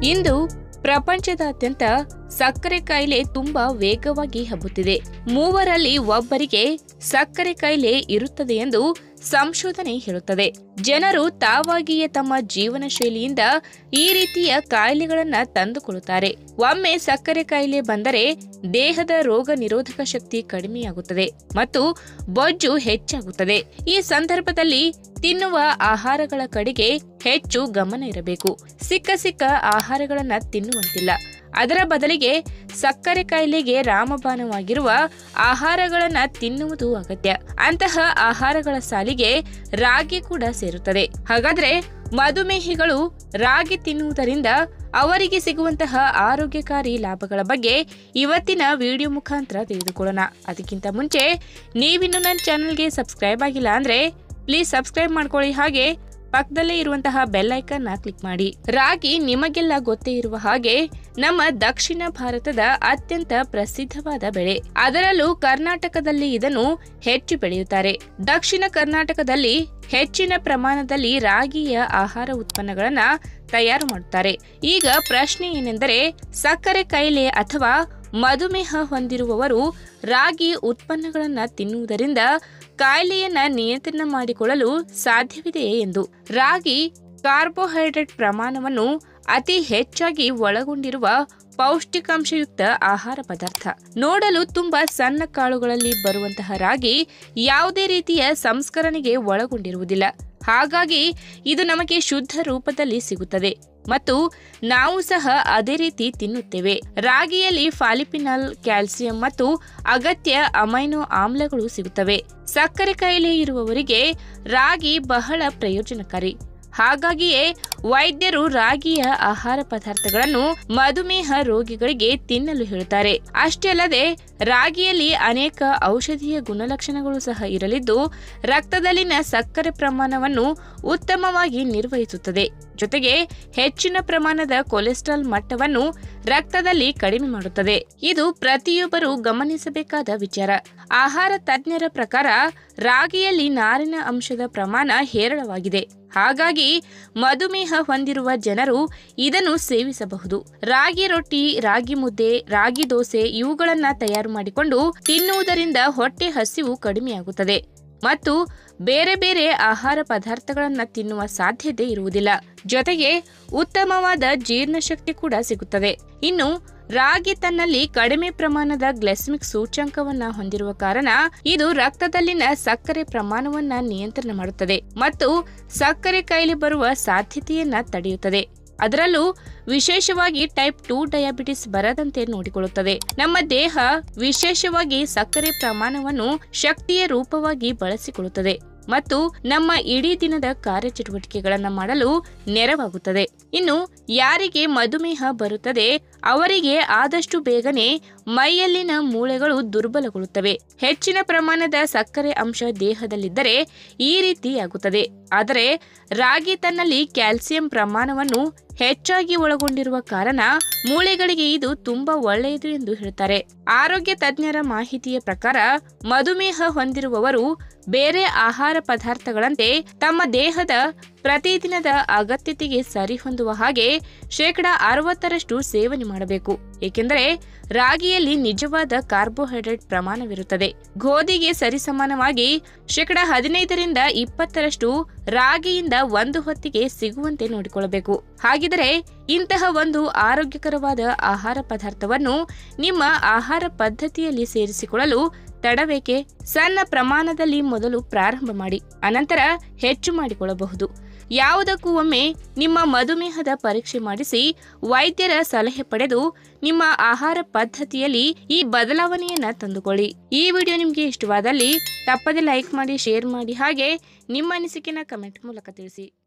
ಇಂದು ಪ್ರಪಂಚದಾದ್ಯಂತ ಸಕ್ಕರೆ ಕಾಯಿಲೆ ತುಂಬಾ ವೇಗವಾಗಿ ಹಬ್ಬುತ್ತಿದೆ ಮೂವರಲ್ಲಿ ಒಬ್ಬರಿಗೆ ಸಕ್ಕರೆ ಕಾಯಿಲೆ ಇರುತ್ತದೆ ಎಂದು ಸಂಶೋಧನೆ ಹೇಳುತ್ತದೆ ಜನರು ತಾವಾಗಿಯೇ ತಮ್ಮ ಜೀವನ ಶೈಲಿಯಿಂದ ಈ ರೀತಿಯ ಕಾಯಿಲೆಗಳನ್ನ ತಂದುಕೊಳ್ಳುತ್ತಾರೆ ಒಮ್ಮೆ ಸಕ್ಕರೆ ಕಾಯಿಲೆ ಬಂದರೆ ದೇಹದ ರೋಗ ನಿರೋಧಕ ಶಕ್ತಿ ಕಡಿಮೆಯಾಗುತ್ತದೆ ಮತ್ತು ಬೊಜ್ಜು ಹೆಚ್ಚಾಗುತ್ತದೆ ಈ ಸಂದರ್ಭದಲ್ಲಿ ತಿನ್ನುವ ಆಹಾರಗಳ ಕಡೆಗೆ ಹೆಚ್ಚು ಗಮನ ಇರಬೇಕು ಸಿಕ್ಕ ಸಿಕ್ಕ ಆಹಾರಗಳನ್ನ ತಿನ್ನುವಂತಿಲ್ಲ ಅದರ ಬದಲಿಗೆ ಸಕ್ಕರೆ ಕಾಯಿಲೆಗೆ ರಾಮಬಾಣವಾಗಿರುವ ಆಹಾರಗಳನ್ನ ತಿನ್ನುವುದು ಅಗತ್ಯ ಅಂತಹ ಆಹಾರಗಳ ಸಾಲಿಗೆ ರಾಗಿ ಕೂಡ ಸೇರುತ್ತದೆ ಹಾಗಾದ್ರೆ ಮಧುಮೇಹಿಗಳು ರಾಗಿ ತಿನ್ನುವುದರಿಂದ ಅವರಿಗೆ ಸಿಗುವಂತಹ ಆರೋಗ್ಯಕಾರಿ ಲಾಭಗಳ ಬಗ್ಗೆ ಇವತ್ತಿನ ವಿಡಿಯೋ ಮುಖಾಂತರ ತಿಳಿದುಕೊಳ್ಳೋಣ ಅದಕ್ಕಿಂತ ಮುಂಚೆ ನೀವಿನ್ನು ನನ್ನ ಚಾನಲ್ಗೆ ಸಬ್ಸ್ಕ್ರೈಬ್ ಆಗಿಲ್ಲ ಅಂದ್ರೆ ಪ್ಲೀಸ್ ಸಬ್ಸ್ಕ್ರೈಬ್ ಮಾಡ್ಕೊಳ್ಳಿ ಹಾಗೆ ಪಕ್ಕದಲ್ಲೇ ಇರುವಂತಹ ಬೆಲ್ ಐಕನ್ ನ ಕ್ಲಿಕ್ ಮಾಡಿ ರಾಗಿ ನಿಮಗೆಲ್ಲ ಗೊತ್ತೇ ಇರುವ ಹಾಗೆ ನಮ್ಮ ದಕ್ಷಿಣ ಭಾರತದ ಅತ್ಯಂತ ಪ್ರಸಿದ್ಧವಾದ ಬೆಳೆ ಅದರಲ್ಲೂ ಕರ್ನಾಟಕದಲ್ಲಿ ಇದನ್ನು ಹೆಚ್ಚು ಬೆಳೆಯುತ್ತಾರೆ ದಕ್ಷಿಣ ಕರ್ನಾಟಕದಲ್ಲಿ ಹೆಚ್ಚಿನ ಪ್ರಮಾಣದಲ್ಲಿ ರಾಗಿಯ ಆಹಾರ ಉತ್ಪನ್ನಗಳನ್ನ ತಯಾರು ಮಾಡುತ್ತಾರೆ ಈಗ ಪ್ರಶ್ನೆ ಏನೆಂದರೆ ಸಕ್ಕರೆ ಕಾಯಿಲೆ ಅಥವಾ ಮಧುಮೇಹ ಹೊಂದಿರುವವರು ರಾಗಿ ಉತ್ಪನ್ನಗಳನ್ನ ತಿನ್ನುವುದರಿಂದ ಕಾಯಿಲೆಯನ್ನ ನಿಯಂತ್ರಣ ಮಾಡಿಕೊಳ್ಳಲು ಸಾಧ್ಯವಿದೆಯೇ ಎಂದು ರಾಗಿ ಕಾರ್ಬೋಹೈಡ್ರೇಟ್ ಪ್ರಮಾಣವನ್ನು ಅತಿ ಹೆಚ್ಚಾಗಿ ಒಳಗೊಂಡಿರುವ ಪೌಷ್ಟಿಕಾಂಶಯುಕ್ತ ಆಹಾರ ಪದಾರ್ಥ ನೋಡಲು ತುಂಬಾ ಸಣ್ಣ ಕಾಳುಗಳಲ್ಲಿ ಬರುವಂತಹ ರಾಗಿ ಯಾವುದೇ ರೀತಿಯ ಸಂಸ್ಕರಣೆಗೆ ಒಳಗೊಂಡಿರುವುದಿಲ್ಲ ಹಾಗಾಗಿ ಇದು ನಮಗೆ ಶುದ್ಧ ರೂಪದಲ್ಲಿ ಸಿಗುತ್ತದೆ ಮತ್ತು ನಾವು ಸಹ ಅದೇ ರೀತಿ ತಿನ್ನುತ್ತೇವೆ ರಾಗಿಯಲ್ಲಿ ಫಾಲಿಪಿನಲ್ ಕ್ಯಾಲ್ಸಿಯಂ ಮತ್ತು ಅಗತ್ಯ ಅಮೈನೋ ಆಮ್ಲಗಳು ಸಿಗುತ್ತವೆ ಸಕ್ಕರೆ ಕಾಯಿಲೆ ಇರುವವರಿಗೆ ರಾಗಿ ಬಹಳ ಪ್ರಯೋಜನಕಾರಿ ಹಾಗಾಗಿಯೇ ವೈದ್ಯರು ರಾಗಿಯ ಆಹಾರ ಪದಾರ್ಥಗಳನ್ನು ಮಧುಮೇಹ ರೋಗಿಗಳಿಗೆ ತಿನ್ನಲು ಹೇಳುತ್ತಾರೆ ಅಷ್ಟೇ ಅಲ್ಲದೆ ರಾಗಿಯಲ್ಲಿ ಅನೇಕ ಔಷಧೀಯ ಗುಣಲಕ್ಷಣಗಳು ಸಹ ಇರಲಿದ್ದು ರಕ್ತದಲ್ಲಿನ ಸಕ್ಕರೆ ಪ್ರಮಾಣವನ್ನು ಉತ್ತಮವಾಗಿ ನಿರ್ವಹಿಸುತ್ತದೆ ಜೊತೆಗೆ ಹೆಚ್ಚಿನ ಪ್ರಮಾಣದ ಕೊಲೆಸ್ಟ್ರಾಲ್ ಮಟ್ಟವನ್ನು ರಕ್ತದಲ್ಲಿ ಕಡಿಮೆ ಮಾಡುತ್ತದೆ ಇದು ಪ್ರತಿಯೊಬ್ಬರು ಗಮನಿಸಬೇಕಾದ ವಿಚಾರ ಆಹಾರ ತಜ್ಞರ ಪ್ರಕಾರ ರಾಗಿಯಲ್ಲಿ ನಾರಿನ ಅಂಶದ ಪ್ರಮಾಣ ಹೇರಳವಾಗಿದೆ ಹಾಗಾಗಿ ಮಧುಮೇಹ ಹೊಂದಿರುವ ಜನರು ಇದನ್ನು ಸೇವಿಸಬಹುದು ರಾಗಿ ರೊಟ್ಟಿ ರಾಗಿ ಮುದ್ದೆ ರಾಗಿ ದೋಸೆ ಇವುಗಳನ್ನ ತಯಾರು ಮಾಡಿಕೊಂಡು ತಿನ್ನುವುದರಿಂದ ಹೊಟ್ಟೆ ಹಸಿವು ಕಡಿಮೆಯಾಗುತ್ತದೆ ಮತ್ತು ಬೇರೆ ಬೇರೆ ಆಹಾರ ಪದಾರ್ಥಗಳನ್ನ ತಿನ್ನುವ ಸಾಧ್ಯತೆ ಇರುವುದಿಲ್ಲ ಜೊತೆಗೆ ಉತ್ತಮವಾದ ಜೀರ್ಣಶಕ್ತಿ ಕೂಡ ಸಿಗುತ್ತದೆ ಇನ್ನು ರಾಗಿ ತನ್ನಲ್ಲಿ ಕಡಿಮೆ ಪ್ರಮಾಣದ ಗ್ಲೆಸ್ಮಿಕ್ ಸೂಚ್ಯಂಕವನ್ನ ಹೊಂದಿರುವ ಕಾರಣ ಇದು ರಕ್ತದಲ್ಲಿನ ಸಕ್ಕರೆ ಪ್ರಮಾಣವನ್ನ ನಿಯಂತ್ರಣ ಮಾಡುತ್ತದೆ ಮತ್ತು ಸಕ್ಕರೆ ಕಾಯಿಲೆ ಬರುವ ಸಾಧ್ಯತೆಯನ್ನ ತಡೆಯುತ್ತದೆ ಅದರಲ್ಲೂ ವಿಶೇಷವಾಗಿ ಟೈಪ್ ಟೂ ಡಯಾಬಿಟಿಸ್ ಬರದಂತೆ ನೋಡಿಕೊಳ್ಳುತ್ತದೆ ನಮ್ಮ ದೇಹ ವಿಶೇಷವಾಗಿ ಸಕ್ಕರೆ ಪ್ರಮಾಣವನ್ನು ಶಕ್ತಿಯ ರೂಪವಾಗಿ ಬಳಸಿಕೊಳ್ಳುತ್ತದೆ ಮತ್ತು ನಮ್ಮ ಇಡೀ ದಿನದ ಕಾರ್ಯಚಟುವಟಿಕೆಗಳನ್ನು ಮಾಡಲು ನೆರವಾಗುತ್ತದೆ ಇನ್ನು ಯಾರಿಗೆ ಮಧುಮೇಹ ಬರುತ್ತದೆ ಅವರಿಗೆ ಆದಷ್ಟು ಬೇಗನೆ ಮೈಯಲ್ಲಿನ ಮೂಳೆಗಳು ದುರ್ಬಲಗೊಳ್ಳುತ್ತವೆ ಹೆಚ್ಚಿನ ಪ್ರಮಾಣದ ಸಕ್ಕರೆ ಅಂಶ ದೇಹದಲ್ಲಿದ್ದರೆ ಈ ರೀತಿ ಆಗುತ್ತದೆ ಆದರೆ ರಾಗಿ ತನ್ನಲ್ಲಿ ಕ್ಯಾಲ್ಸಿಯಂ ಪ್ರಮಾಣವನ್ನು ಹೆಚ್ಚಾಗಿ ಒಳಗೊಂಡಿರುವ ಕಾರಣ ಮೂಳೆಗಳಿಗೆ ಇದು ತುಂಬಾ ಒಳ್ಳೆಯದು ಎಂದು ಹೇಳ್ತಾರೆ ಆರೋಗ್ಯ ತಜ್ಞರ ಮಾಹಿತಿಯ ಪ್ರಕಾರ ಮಧುಮೇಹ ಹೊಂದಿರುವವರು ಬೇರೆ ಆಹಾರ ಪದಾರ್ಥಗಳಂತೆ ತಮ್ಮ ದೇಹದ ಪ್ರತಿದಿನದ ಅಗತ್ಯತೆಗೆ ಸರಿಹೊಂದುವ ಹಾಗೆ ಶೇಕಡ ಅರವತ್ತರಷ್ಟು ಸೇವನೆ ಮಾಡಬೇಕು ಏಕೆಂದರೆ ರಾಗಿಯಲ್ಲಿ ನಿಜವಾದ ಕಾರ್ಬೋಹೈಡ್ರೇಟ್ ಪ್ರಮಾಣವಿರುತ್ತದೆ ಗೋಧಿಗೆ ಸರಿಸಮಾನವಾಗಿ ಶೇಕಡ ಹದಿನೈದರಿಂದ ಇಪ್ಪತ್ತರಷ್ಟು ರಾಗಿಯಿಂದ ಒಂದು ಹೊತ್ತಿಗೆ ಸಿಗುವಂತೆ ನೋಡಿಕೊಳ್ಳಬೇಕು ಹಾಗಿದರೆ ಇಂತಹ ಒಂದು ಆರೋಗ್ಯಕರವಾದ ಆಹಾರ ಪದಾರ್ಥವನ್ನು ನಿಮ್ಮ ಆಹಾರ ಪದ್ಧತಿಯಲ್ಲಿ ಸೇರಿಸಿಕೊಳ್ಳಲು ತಡಬೇಕೆ ಸಣ್ಣ ಪ್ರಮಾಣದಲ್ಲಿ ಮೊದಲು ಪ್ರಾರಂಭ ಮಾಡಿ ಅನಂತರ ಹೆಚ್ಚು ಮಾಡಿಕೊಳ್ಳಬಹುದು ಯಾವುದಕ್ಕೂ ಒಮ್ಮೆ ನಿಮ್ಮ ಮಧುಮೇಹದ ಪರೀಕ್ಷೆ ಮಾಡಿಸಿ ವೈದ್ಯರ ಸಲಹೆ ಪಡೆದು ನಿಮ್ಮ ಆಹಾರ ಪದ್ಧತಿಯಲ್ಲಿ ಈ ಬದಲಾವಣೆಯನ್ನ ತಂದುಕೊಳ್ಳಿ ಈ ವಿಡಿಯೋ ನಿಮಗೆ ಇಷ್ಟವಾದಲ್ಲಿ ತಪ್ಪದೆ ಲೈಕ್ ಮಾಡಿ ಶೇರ್ ಮಾಡಿ ಹಾಗೆ ನಿಮ್ಮ ಅನಿಸಿಕೆನ ಕಮೆಂಟ್ ಮೂಲಕ ತಿಳಿಸಿ